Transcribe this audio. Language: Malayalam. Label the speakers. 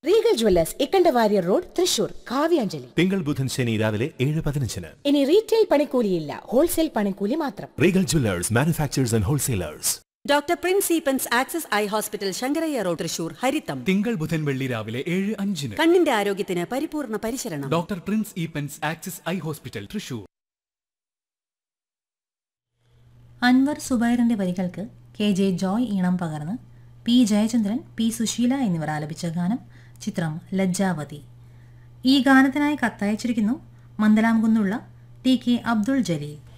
Speaker 1: Regal jewellers Ikkandawarrier road Thrissur Kavyanjali
Speaker 2: തിങ്കൾ ബുധൻ ശനി രാവിലെ ഏഴ് പതിനഞ്ചിന്
Speaker 1: ഇനി റീറ്റെയിൽ പണിക്കൂലിയില്ല ഹോൾസെയിൽ പണിക്കൂലി മാത്രം
Speaker 2: Regal jewellers manufacturers and wholesalers
Speaker 3: doctor Prince Eappen's Axis eye hospital Sankarayya road Thrissur ഹരിത്തം
Speaker 4: തിങ്കൾ ബുധൻ വെള്ളി രാവിലെ ഏഴ് അഞ്ചിന്
Speaker 3: കണ്ണിന്റെ ആരോഗ്യത്തിന് പരിപൂർണ പരിശരണം
Speaker 4: doctor Prince Eappen's Axis eye hospital Thrissur
Speaker 5: Anvar സുബൈറിന്റെ വരികൾക്ക് കെ ജെ ജോയ് ഈണം പകർന്ന് പി ജയചന്ദ്രൻ പി സുശീല എന്നിവർ ആലപിച്ച ഗാനം ചിത്രം ലജ്ജാവതി ഈ ഗാനത്തിനായി കത്തയച്ചിരിക്കുന്നു മന്ദലാംകുന്നുള്ള ടി കെ അബ്ദുൾ ജലീൽ